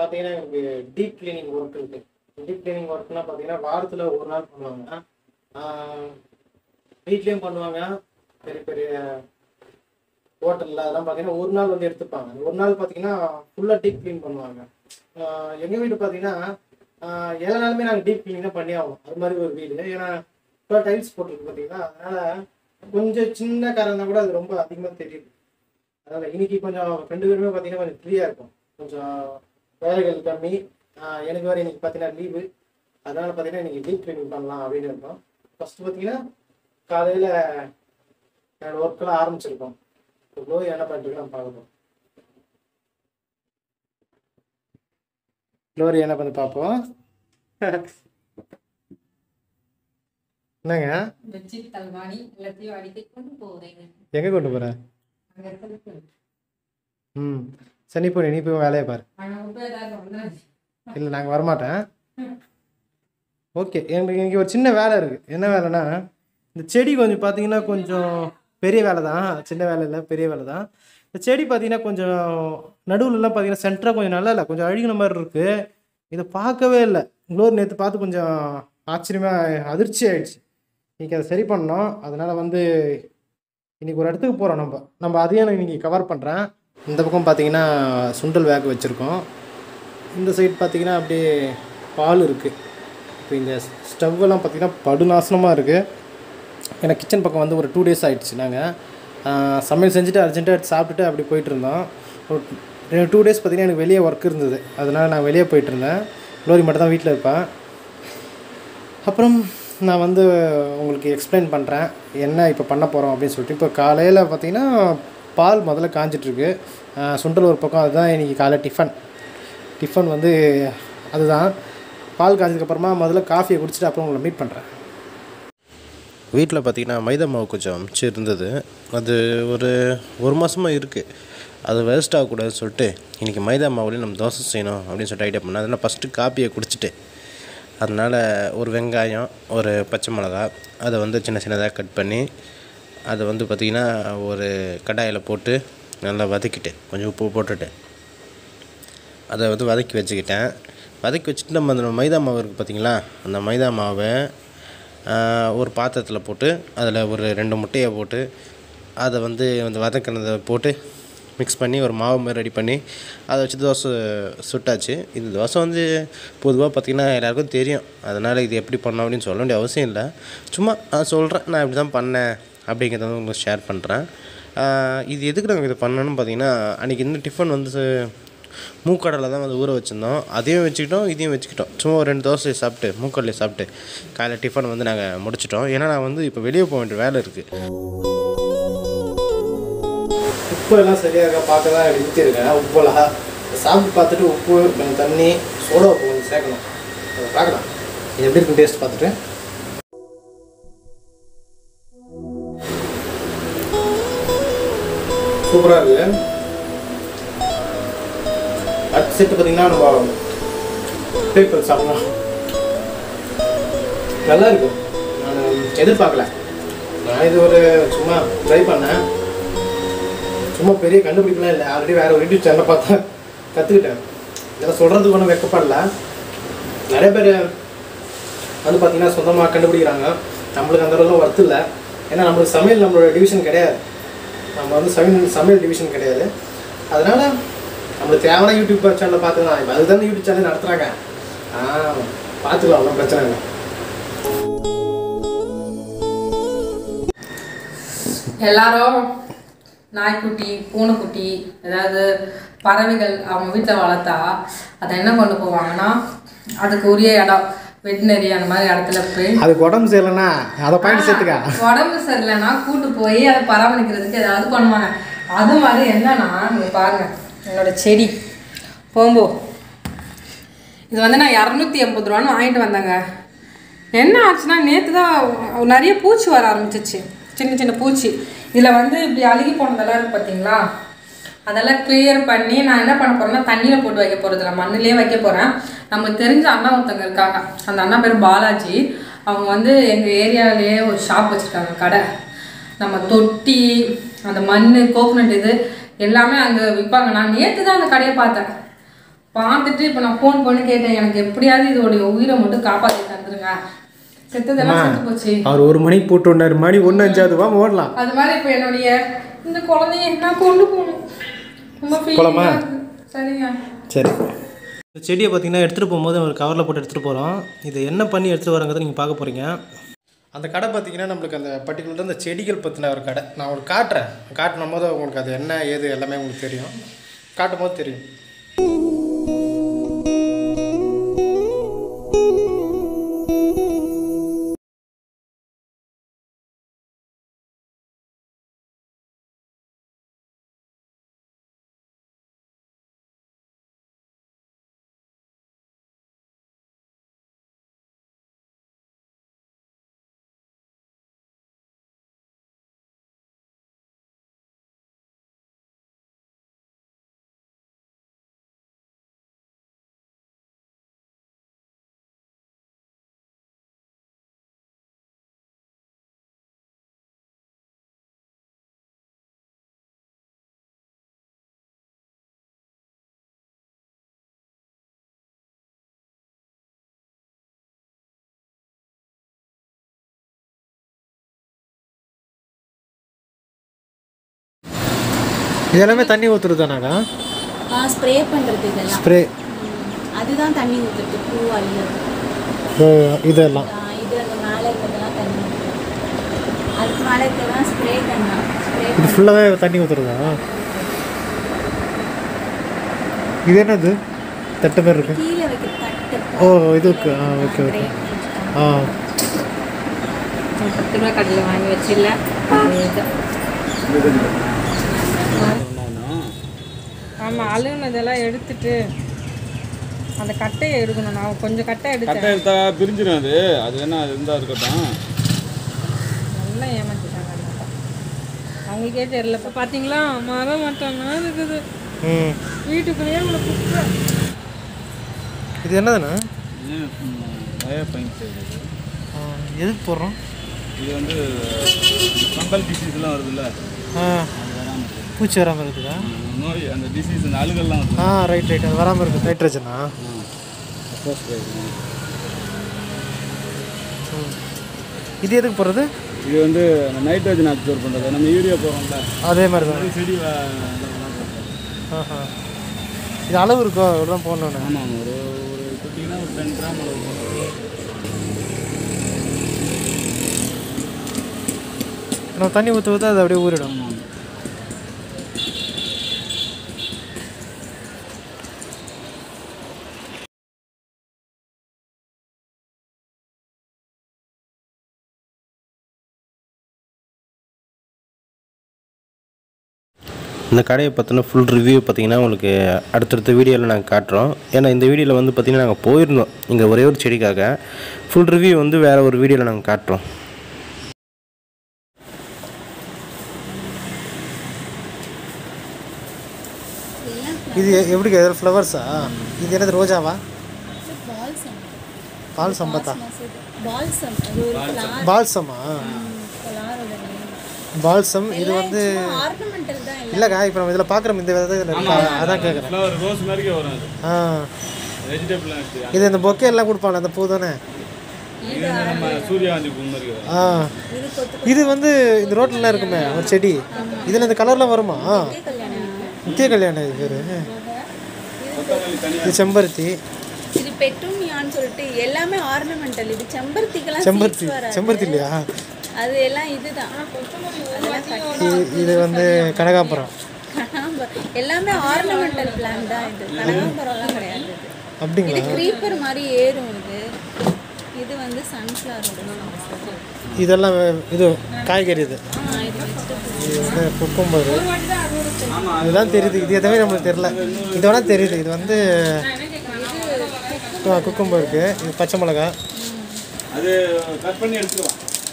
பார்த்தீங்கன்னா எனக்கு deep cleaning work இருக்கு டீப் கிளீனிங் ஒர்க்னா பார்த்தீங்கன்னா வாரத்தில் ஒரு நாள் பண்ணுவாங்க ஆஹ் வீட்லேயும் பண்ணுவாங்க பெரிய பெரிய ஹோட்டலில் அதெல்லாம் பார்த்தீங்கன்னா ஒரு நாள் வந்து எடுத்துப்பாங்க அந்த ஒரு நாள் பார்த்தீங்கன்னா ஃபுல்லாக டீப் க்ளீன் பண்ணுவாங்க எங்கள் வீடு பார்த்தீங்கன்னா ஆஹ் எல்லா நாளுமே நாங்கள் டீப் க்ளீன் தான் பண்ணி ஆகணும் அது மாதிரி ஒரு வீடு ஏன்னா இப்போ டைல்ஸ் போட்டிருக்கு பார்த்தீங்கன்னா அதனால கொஞ்சம் சின்ன காரம் கூட அது ரொம்ப அதிகமாக தெரியுது அதனால இன்னைக்கு கொஞ்சம் ரெண்டு பேருமே பார்த்தீங்கன்னா கொஞ்சம் ஃப்ரீயாக இருக்கும் கொஞ்சம் வேலைகள் கம்மி ஆஹ் எனக்கு வேறு இன்னைக்கு பார்த்தீங்கன்னா லீவு அதனால பார்த்தீங்கன்னா இன்னைக்கு டீப் க்ளீனிங் பண்ணலாம் அப்படின்னு இருக்கோம் ஃபர்ஸ்ட் பார்த்தீங்கன்னா காலையில் என்னோட ஒர்க்கெல்லாம் ஆரம்பிச்சிருக்கோம் இப்போ க்ளோரி என்ன பண்ணிட்டு இருக்கு நம்ம பார்க்கணும் க்ளோரி என்ன பண்ணி பார்ப்போம் என்னங்க வச்சு தல்வாணி எல்லாத்தையும் அடிக்க கொண்டு போறேங்க எங்கே கொண்டு போகிற அங்க இருக்கிறது ம் சரி நீ போய் நீ போய் வேலையை பாரு அங்க போய் ஏதாவது வந்துடாது இல்லை நாங்கள் வரமாட்டேன் ஓகே எங்களுக்கு இங்கே ஒரு சின்ன வேலை இருக்குது என்ன வேலைன்னா இந்த செடி கொஞ்சம் பார்த்தீங்கன்னா கொஞ்சம் பெரிய வேலை தான் சின்ன வேலை இல்லை பெரிய வேலை தான் இந்த செடி பார்த்தீங்கன்னா கொஞ்சம் நடுவுலலாம் பார்த்தீங்கன்னா சென்டராக கொஞ்சம் நல்லா இல்லை கொஞ்சம் அழுகின மாதிரி இருக்குது இதை பார்க்கவே இல்லை க்ளோர் நேற்று பார்த்து கொஞ்சம் ஆச்சரியமாக அதிர்ச்சி ஆயிடுச்சு இன்றைக்கி அதை சரி பண்ணோம் அதனால் வந்து இன்றைக்கி ஒரு இடத்துக்கு போகிறோம் நம்ம நம்ம அதையும் நான் இன்றைக்கி கவர் பண்ணுறேன் இந்த பக்கம் பார்த்தீங்கன்னா சுண்டல் வேக வச்சுருக்கோம் இந்த சைடு பார்த்தீங்கன்னா அப்படியே பால் இருக்குது இப்போ இந்த ஸ்டவ்வெல்லாம் பார்த்தீங்கன்னா படுநாசனமாக இருக்குது ஏன்னா கிச்சன் பக்கம் வந்து ஒரு டூ டேஸ் ஆயிடுச்சு நாங்கள் சமையல் செஞ்சுட்டு அர்ஜென்ட்டாக எடுத்து சாப்பிட்டுட்டு அப்படி போயிட்டு இருந்தோம் ஒரு ரெண்டு டூ டேஸ் பார்த்தீங்கன்னா எனக்கு வெளியே ஒர்க் இருந்தது அதனால் நான் வெளியே போயிட்டு இருந்தேன் லோரி மட்டும் தான் வீட்டில் இருப்பேன் அப்புறம் நான் வந்து உங்களுக்கு எக்ஸ்பிளைன் பண்ணுறேன் என்ன இப்போ பண்ண போகிறோம் அப்படின்னு சொல்லிட்டு இப்போ காலையில் பார்த்தீங்கன்னா பால் முதல்ல காஞ்சிட்ருக்கு சுண்டல் ஒரு பக்கம் அதுதான் இன்றைக்கி காலைல டிஃபன் டிஃபன் வந்து அதுதான் பால் காய்ச்சதுக்கப்புறமா முதல்ல காஃபியை குடிச்சிட்டு அப்புறம் உங்களை மீட் பண்ணுறேன் வீட்டில் பார்த்தீங்கன்னா மைதா மாவு கொஞ்சம் மிச்சம் இருந்தது அது ஒரு ஒரு மாதமாக இருக்குது அது வேஸ்ட் ஆகக்கூடாதுன்னு சொல்லிட்டு இன்றைக்கி மைதா மாவுலேயும் நம்ம தோசை செய்யணும் அப்படின்னு சொல்லிட்டு ஐடியா பண்ணேன் அதனால் ஃபஸ்ட்டு காப்பியை குடிச்சிட்டு அதனால் ஒரு வெங்காயம் ஒரு பச்சை மிளகா அதை வந்து சின்ன சின்னதாக கட் பண்ணி அதை வந்து பார்த்திங்கன்னா ஒரு கடாயில் போட்டு நல்லா வதக்கிட்டு கொஞ்சம் உப்பு போட்டுட்டு அதை வந்து வதக்கி வச்சுக்கிட்டேன் வதக்கி வச்சுட்டு நம்ம அந்த மைதா மாவு இருக்குது பார்த்தீங்களா அந்த மைதா மாவை ஆஹ், ஒரு பாத்திரத்தில் போட்டு அதில் ஒரு ரெண்டு முட்டையை போட்டு அதை வந்து அந்த வதக்கினதை போட்டு மிக்ஸ் பண்ணி ஒரு மாவு மாதிரி ரெடி பண்ணி அதை வச்சு தோசை சுட்டாச்சு இது தோசை வந்து பொதுவாக பார்த்திங்கன்னா எல்லாருக்கும் தெரியும் அதனால் இது எப்படி பண்ணோம் அப்படின்னு சொல்ல வேண்டிய அவசியம் இல்லை சும்மா நான் சொல்கிறேன் நான் இப்படி தான் பண்ணேன் அப்படிங்கிறத வந்து உங்களுக்கு ஷேர் பண்ணுறேன் இது எதுக்கு நாங்கள் இது பண்ணணும்னு பார்த்தீங்கன்னா அன்றைக்கி இந்த டிஃபன் வந்து ச- மூக்கடலை தான் வந்து ஊற வச்சுருந்தோம் அதையும் வச்சுக்கிட்டோம் இதையும் வச்சுக்கிட்டோம் சும்மா ஒரு ரெண்டு தோசையை சாப்பிட்டு மூக்கடலையை சாப்பிட்டு காலைல டிஃபன் வந்து நாங்கள் முடிச்சிட்டோம் ஏன்னா நான் வந்து இப்போ வெளியே போக வேண்டிய வேலை இருக்குது உப்பு எல்லாம் சரியாக பார்க்க தான் எடுத்துருக்கேன் உப்புலாம் சாப்பிட்டு பார்த்துட்டு உப்பு கொஞ்சம் தண்ணி சோடா உப்பு கொஞ்சம் சேர்க்கணும் அதை பார்க்கலாம் இது எப்படி இருக்கும் டேஸ்ட் பார்த்துட்டு சூப்பராக இருக்குது அடுத்த செட்டு பார்த்தீங்கன்னா நம்ம பேப்பர் சாப்பிடலாம் நல்லா இருக்கும் நான் எதிர்பார்க்கல நான் இது ஒரு சும்மா ட்ரை பண்ணேன் சும்மா பெரிய கண்டுபிடிக்கலாம் இல்லை ஆல்ரெடி வேற ஒரு யூடியூப் சேனலை பார்த்தா கற்றுக்கிட்டேன் இதெல்லாம் சொல்கிறதுக்கு ஒன்றும் வெக்கப்படல நிறைய பேர் வந்து பார்த்தீங்கன்னா சொந்தமாக கண்டுபிடிக்கிறாங்க நம்மளுக்கு அந்த அளவுக்கு ஒர்த்து இல்லை ஏன்னா நம்மளுக்கு சமையல் நம்மளோட டிவிஷன் கிடையாது நம்ம வந்து சமையல் சமையல் டிவிஷன் கிடையாது அதனால நம்மளுக்கு தேவையான யூடியூப் சேனலை பார்த்துக்கலாம் இப்போ அதுதான் யூடியூப் சேனல் நடத்துகிறாங்க ஆ பார்த்துக்கலாம் ஒன்றும் பிரச்சனை இல்லை எல்லாரும் நாய்க்குட்டி பூனைக்குட்டி ஏதாவது பறவைகள் அவங்க வீட்டில் வளர்த்தா அதை என்ன கொண்டு போவாங்கன்னா அதுக்கு உரிய இடம் வெட்டினரி அந்த மாதிரி இடத்துல போய் அதுக்கு உடம்பு சரியில்லைன்னா அதை பாயிண்ட் சேர்த்துக்கா உடம்பு சரியில்லைன்னா கூட்டு போய் அதை பராமரிக்கிறதுக்கு ஏதாவது பண்ணுவாங்க அது மாதிரி என்னன்னா இங்க பாருங்க என்னோட செடி போம்போ இது வந்து நான் இரநூத்தி எண்பது ரூபான்னு வாங்கிட்டு வந்தேங்க என்ன ஆச்சுன்னா நேற்று தான் நிறைய பூச்சி வர ஆரம்பிச்சிச்சு சின்ன சின்ன பூச்சி இதில் வந்து இப்படி அழுகி போனதெல்லாம் இருக்கு பார்த்தீங்களா அதெல்லாம் கிளியர் பண்ணி நான் என்ன பண்ண போறேன்னா தண்ணியில் போட்டு வைக்க போகிறதில்ல மண்ணிலே வைக்க போகிறேன் நமக்கு தெரிஞ்ச அண்ணா ஒருத்தங்க இருக்காங்க அந்த அண்ணா பேர் பாலாஜி அவங்க வந்து எங்கள் ஏரியாவிலேயே ஒரு ஷாப் வச்சுருக்காங்க கடை நம்ம தொட்டி அந்த மண் கோகனட் இது எல்லாமே அங்கே விற்பாங்க நான் நேற்று தான் அந்த கடையை பார்த்தேன் பார்த்துட்டு இப்போ நான் ஃபோன் பண்ணி கேட்டேன் எனக்கு எப்படியாவது இதோடைய உயிரை மட்டும் காப்பாற்றி தந்துருங்க செத்ததெல்லாம் செத்து போச்சு அவர் ஒரு மணிக்கு போட்டு விட்டாரு மணி ஒன்று அஞ்சாவது வா ஓடலாம் அது மாதிரி இப்போ என்னுடைய இந்த குழந்தைய நான் கொண்டு போகணும் ரொம்ப போலாமா? feeling ஆ இருக்கு. சரிங்க சரி இந்த செடியை பார்த்தீங்கன்னா எடுத்துகிட்டு போகும்போது ஒரு கவரில் போட்டு எடுத்துகிட்டு போகிறோம் இது என்ன பண்ணி எடுத்துகிட்டு வராங்கிறத நீங்கள் பார்க்க போகிறீங்க அந்த கடை பார்த்தீங்கன்னா நம்மளுக்கு அந்த பர்டிகுலர் அந்த செடிகள் பற்றின ஒரு கடை நான் உங்களுக்கு காட்டுறேன் காட்டின போது உங்களுக்கு அது என்ன ஏது எல்லாமே உங்களுக்கு தெரியும் காட்டும் போது தெரியும் இது எல்லாமே தண்ணி ஊற்றுறதானாக்கா ஆ ஸ்ப்ரே பண்ணுறது இதெல்லாம் ஸ்ப்ரே அதுதான் தண்ணி ஊற்றுறது பூ அள்ளுறது இதெல்லாம் ஆ, இது அந்த மேலே இருக்கிறதெல்லாம் தண்ணி ஊற்றுறது அதுக்கு மேலே இருக்கிறதெல்லாம் ஸ்ப்ரே கண்ணா ஸ்ப்ரே இது ஃபுல்லாகவே தண்ணி ஊற்றுறதா இது என்னது தட்டு மாதிரி இருக்கு கீழே வைக்கிற தட்டு ஓ இதுக்கு ஆ ஓகே ஓகே ஆ பத்து ரூபா கடையில் வாங்கி வச்சில்ல ஆமாம் அழுகுனதெல்லாம் எடுத்துட்டு அந்த கட்டையை எடுக்கணும் நான் கொஞ்சம் கட்டை எடுத்தேன் கட்டை எடுத்தா பிரிஞ்சிடும் அது அது வேணா அது இருந்தால் இருக்கட்டும் நல்லா ஏமாத்திட்டாங்க அந்த அக்கா. அவங்களுக்கே தெரியல இப்போ பார்த்தீங்களா மரம் மாட்டோம்னா இருக்குது ம் வீட்டுக்குள்ளேயே உங்களை குப்பை இது என்னதுண்ணா பயோ பைன் செய்கிறது ஆ, எதுக்கு போடுறோம் இது வந்து ஃபங்கல் டிசீஸ்லாம் வருதுல்ல ஆ அது வராமல் இருக்கு. பூச்சி வராமல் இருக்குதா நோய் அந்த டிசீஸ் அந்த அழுகெல்லாம் வருது ஆ ரைட் ரைட் அது வராமல் இருக்குது நைட்ரஜனா First spray இது. இது எதுக்கு போடுறது இது வந்து அந்த நைட்ரோஜன் அப்சர்வ் பண்ணுறது நம்ம யூரியா போடுறோம்ல அதே மாதிரி தான் அது செடி வ- நல்லா வளர்றது. ஆஹா இது அளவு இருக்கோ இவ்வளோ போடணுன்னு ஆமாம் ஒரு ஒரு குட்டிங்கன்னா ஒரு டென் கிராம் அளவு போடுறது. நம்ம தண்ணி ஊற்ற ஊற்ற அது அப்படியே ஊறிடும் ஆமாம் இந்த கடையை பற்றின ஃபுல் ரிவ்யூ பார்த்தீங்கன்னா உங்களுக்கு அடுத்தடுத்த வீடியோவில் நாங்கள் காட்டுறோம் ஏன்னா இந்த வீடியோவில் வந்து பார்த்திங்கன்னா நாங்கள் போயிருந்தோம் இங்கே ஒரே ஒரு செடிக்காக ஃபுல் ரிவ்யூ வந்து வேறு ஒரு வீடியோவில் நாங்கள் காட்டுறோம் இது எ- எப்படி எதில் ஃப்ளவர்ஸா இது என்னது ரோஜாவா பால்சம் பால் சம்பத்தா பால்சம் அது ஒரு ஃப்ளார் பால்சமா ஃப்ளாரோட நேம் பால்சம் இது வந்து ஆர்னமெண்டல் தான் இல்லை இல்லைக்கா இப்போ நம்ம இதில் பார்க்குறோம் இந்த விதை இதில் இருக்கா அதான் கேட்குறேன் ஃப்ளவர் ரோஸ் மாதிரிக்கே வரும் அது ஆ வெஜிடபிள் எடுத்து இது இந்த பொக்கே எல்லாம் கொடுப்பாங்க அந்த பூ தானே இது வந்து நம்ம சூரியகாந்தி பூ மாதிரி வரும் ஆ இது வந்து இந்த ரோட்லலாம் இருக்குமே ஒரு செடி இதில் இந்த கலர்லாம் வருமா கல்யாணம் நித்திய கல்யாணம் இது பேர் கொத்தமல்லி தனி இது செம்பருத்தி இது பெட்டூனியான்னு சொல்லிட்டு எல்லாமே ஆர்னமெண்டல் இது செம்பருத்திக்கெல்லாம் செம்பருத்தி seeds வராது. செம்பருத்தி இல்லையா அது எல்லாம் இதுதான் அதெல்லாம் கட்டி இது இது வந்து கனகாம்பரம் கனகாம்பரம் எல்லாமே ஆர்னமெண்டல் பிளான் தான் இது கனகாம்பரம்லாம் கிடையாது இது. இது அப்படிங்களா க்ரீப்பர் மாதிரி ஏறும் இது இது வந்து சன்ஃப்ளவரோட இதெல்லாம் வே- இது காய்கறி இது ஆ இது vegetable. இது வந்து குக்கும்பர் இதெல்லாம் தெரியுது இது எதுவுமே நம்மளுக்கு தெரியல இது வேணா தெரியுது இது வந்து குக்கும்பர் இருக்கு இது பச்சை மிளகா அது கட் பண்ணி எடுத்துக்கலாம்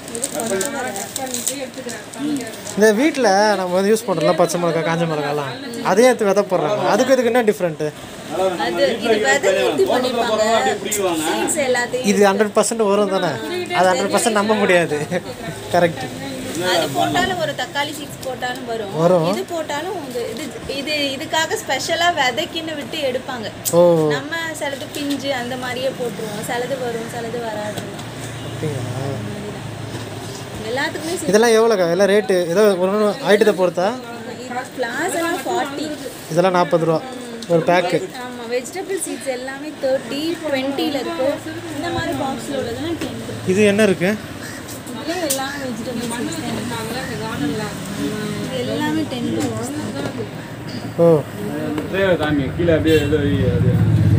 இந்த வீட்டில் நம்ம வந்து யூஸ் பண்ணுறோம்ல பச்சை மிளகா காஞ்ச மிளகாலாம் அதே எடுத்து விதை போடுறாங்க அதுக்கு இதுக்கு என்ன டிஃப்ரெண்ட்டு அது இது விதை ஊற்றி பண்ணிப்பாங்க அப்படியே பிடிக்குவாங்க சீட்ஸ் எல்லாத்தையும் இது ஹண்ட்ரட் பர்சன்ட் வரும் தானே அது ஹண்ட்ரட் பர்சன்ட் நம்ப முடியாது கரெக்ட் அது போட்டாலும் ஒரு தக்காளி சீட்ஸ் போட்டாலும் வரும் வரும். இது போட்டாலும் இது இது இது இதுக்காக ஸ்பெஷலா விதைக்குன்னு விட்டு எடுப்பாங்க ஓ நம்ம சிலது பிஞ்சு அந்த மாதிரியே போட்டுருவோம் சிலது வரும் சிலது வராது அப்படிங்களா எல்லாத்துக்குமே சீ- இதெல்லாம் எவ்வளோக்கா எல்லாம் ரேட்டு ஏதோ ஒரு ஐட்டத்தை பொறுத்தா பிளாஸ் எல்லாம் ஃபார்ட்டி இதெல்லாம் நாற்பது ரூபா ஒரு பேக்கு ஆமா வெஜிடபிள் சீட்ஸ் எல்லாமே தேர்ட்டி டுவெண்ட்டியில் இருக்கும் இந்த மாதிரி பாக்ஸில் உள்ளதெல்லாம் டென் இது என்ன இருக்கு இதுலேயே எல்லாமே வெஜிடபிள் சீட்ஸ் இது எல்லாமே டென் ஓ ட்ரேவை காமி கீழே அப்படியே ஏதோ வை, அது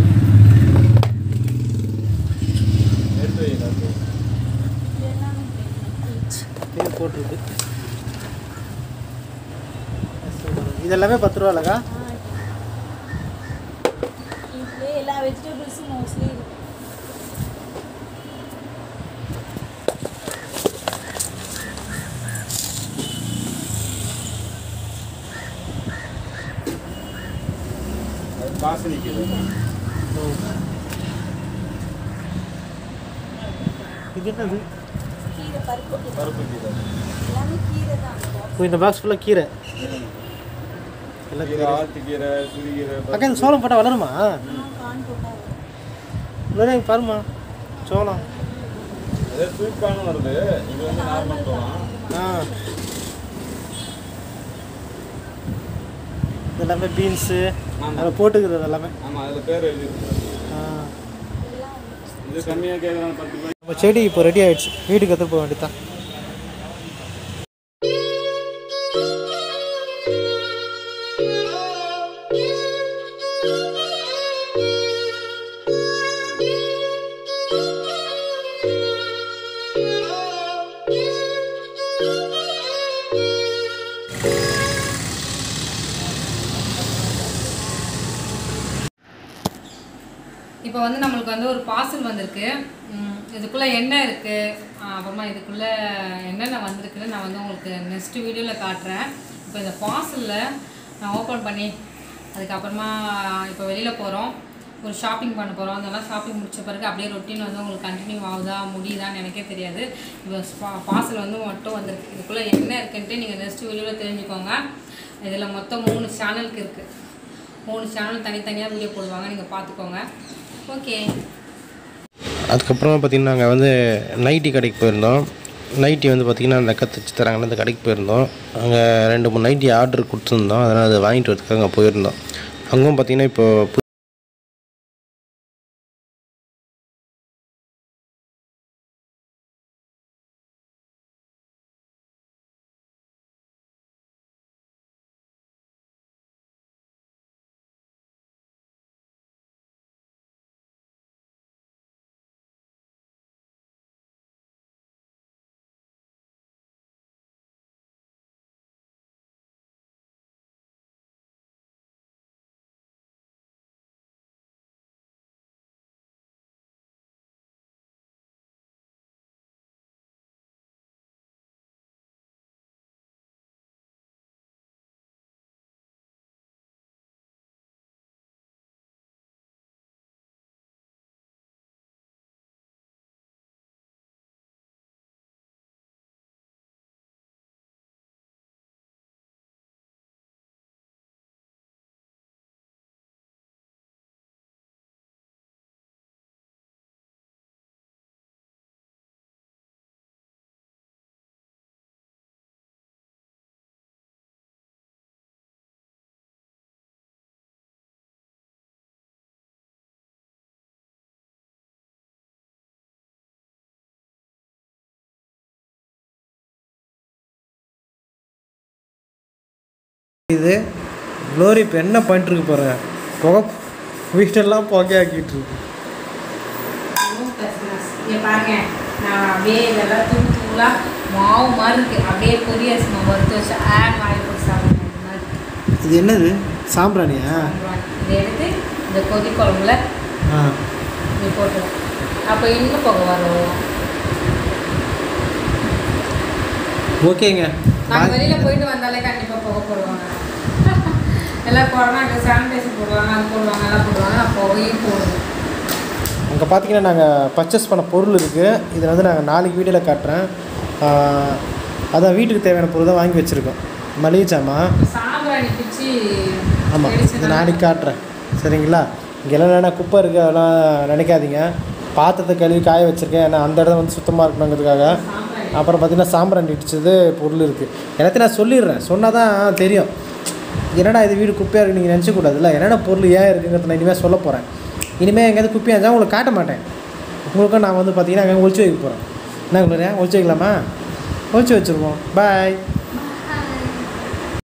எடுத்து வை எல்லாத்தையும். இது போட்டிருக்கு இது எல்லாமே பத்து ரூபா இல்லைக்கா இதுலேயே எல்லா வெஜிடபிள்ஸும் மோஸ்ட்லி இருக்கும் அது காசு நிற்கிது இது என்னது கீரை பருப்பு பருப்பு கீரை எல்லாமே கீரை தான் அந்த box. ஓ இந்த பாக்ஸ் ஃபுல்லாக கீரை எல்லாம் கீரை ஆட்டு கீரை சுரிகீரை அக்கா இந்த சோளம் போட்டால் வளருமா கான் போட்டா வரும். இல்லை பாருமா சோளம் அதே ஸ்வீட் கார்னும் வருது இது வந்து நார்மல் போகலாம் ஆ இது எல்லாமே பீன்ஸு அதில் போட்டுக்கிறது எல்லாமே ஆமாம் அதில் பேர் எழுதிருக்கு ஆ இது கம்மியாக கேட்குறாங்க பத்து ரூபாய் நம்ம செடி இப்போ ரெடி ஆயிடுச்சு வீட்டுக்கு எடுத்து போக வேண்டியதான் இப்போ வந்து நம்மளுக்கு வந்து ஒரு பார்சல் வந்திருக்கு ம், இதுக்குள்ள என்ன இருக்கு ஆ, அப்புறமா இதுக்குள்ள என்னென்ன வந்திருக்குன்னு நான் வந்து உங்களுக்கு நெக்ஸ்ட் வீடியோவில் காட்டுறேன் இப்போ இந்த பார்சலில் நான் ஓப்பன் பண்ணி அதுக்கப்புறமா இப்போ வெளியில் போகிறோம் ஒரு ஷாப்பிங் பண்ண போகிறோம் அதெல்லாம் ஷாப்பிங் முடிச்ச பிறகு அப்படியே ரொட்டீன் வந்து உங்களுக்கு கண்டினியூ ஆகுதா முடியுதான்னு எனக்கே தெரியாது இப்போ பார்சல் வந்து மட்டும் வந்திருக்கு இதுக்குள்ளே என்ன இருக்குன்ட்டு நீங்கள் நெக்ஸ்ட் வீடியோவில் தெரிஞ்சுக்கோங்க இதில் மொத்தம் மூணு சேனலுக்கு இருக்குது மூணு சேனல் தனித்தனியாக வீடியோ போடுவாங்க நீங்கள் பார்த்துக்கோங்க ஓகே அதுக்கப்புறமா பார்த்திங்கன்னா நாங்கள் வந்து நைட்டி கடைக்கு போயிருந்தோம் நைட்டி வந்து பார்த்திங்கன்னா அந்த அக்கா தைச்சி தராங்கன்னு அந்த கடைக்கு போயிருந்தோம் அங்கே ரெண்டு மூணு நைட்டி ஆர்டர் கொடுத்துருந்தோம் அதனால் அதை வாங்கிட்டு வரதுக்காக அங்கே போயிருந்தோம் அங்கேயும் பார்த்திங்கன்னா இப்போ பு- இது க்ளோரி இப்போ என்ன பண்ணிட்டு இருக்கு பாருங்க புகை வீட்டெல்லாம் புகையாக்கிட்டு இருக்கு இங்கே பாருங்க நான் அப்படியே இதெல்லாம் தூள் தூளாக மாவு மாதிரி இருக்கு அப்படியே பொரிய அரிசி மாவு வறுத்து வச்சு ஆட் வாங்கி போட்டு சாப்பிடுங்க இந்த மாதிரி இருக்கு. இது என்னது சாம்பிராணியா இதை எடுத்து இந்த கொதி குழம்புல ஆ இப்படி போட்டுருவேன் அப்போ இன்னும் புகை வரும் ஓகேங்க நாங்கள் வெளியில் போயிட்டு வந்தாலே கண்டிப்பாக புகை போடுவாங்க எல்லாம் கொரோனாக்கு சானிடைசர் போடுவாங்க அது போடுவாங்க எல்லாம் போடுவாங்க நான் புகையும் போடுவேன் அங்கே பார்த்தீங்கன்னா நாங்கள் பர்ச்சேஸ் பண்ண பொருள் இருக்குது இதை வந்து நாங்கள் நாளைக்கு வீடியோவில் காட்டுறேன் ஆ, அதான் வீட்டுக்கு தேவையான பொருள் தான் வாங்கி வச்சுருக்கோம் மளிகை சாமான் சாம்பிராணி பிச்சு ஆமாம் இதை நாளைக்கு காட்டுறேன் சரிங்களா இங்கெல்லாம் என்னென்ன குப்பை இருக்குது அதெல்லாம் நினைக்காதீங்க பாத்திரத்தை கழுவி காய வச்சுருக்கேன் ஏன்னா அந்த இடம் வந்து சுத்தமாக இருக்கணுங்கிறதுக்காக அப்புறம் பார்த்தீங்கன்னா சாம்பிராணி இடிச்சது பொருள் இருக்குது எல்லாத்தையும் நான் சொல்லிடுறேன் சொன்னால் தான் தெரியும் என்னடா இது வீடு குப்பையாக இருக்குது நீங்கள் நினச்சக்கூடாதுல்ல என்னென்ன பொருள் ஏன் இருக்குங்கிறத நான் இனிமேல் சொல்ல போகிறேன் இனிமேல் எங்கேயாவது குப்பையாக இருந்தால் உங்களுக்கு காட்ட மாட்டேன் உங்களுக்கும் நான் வந்து பார்த்தீங்கன்னா அங்கே ஒழிச்சு வைக்க போகிறேன் என்ன குளிர ஒழிச்சு வைக்கலாமா ஒழிச்சு வச்சுருவோம் பாய்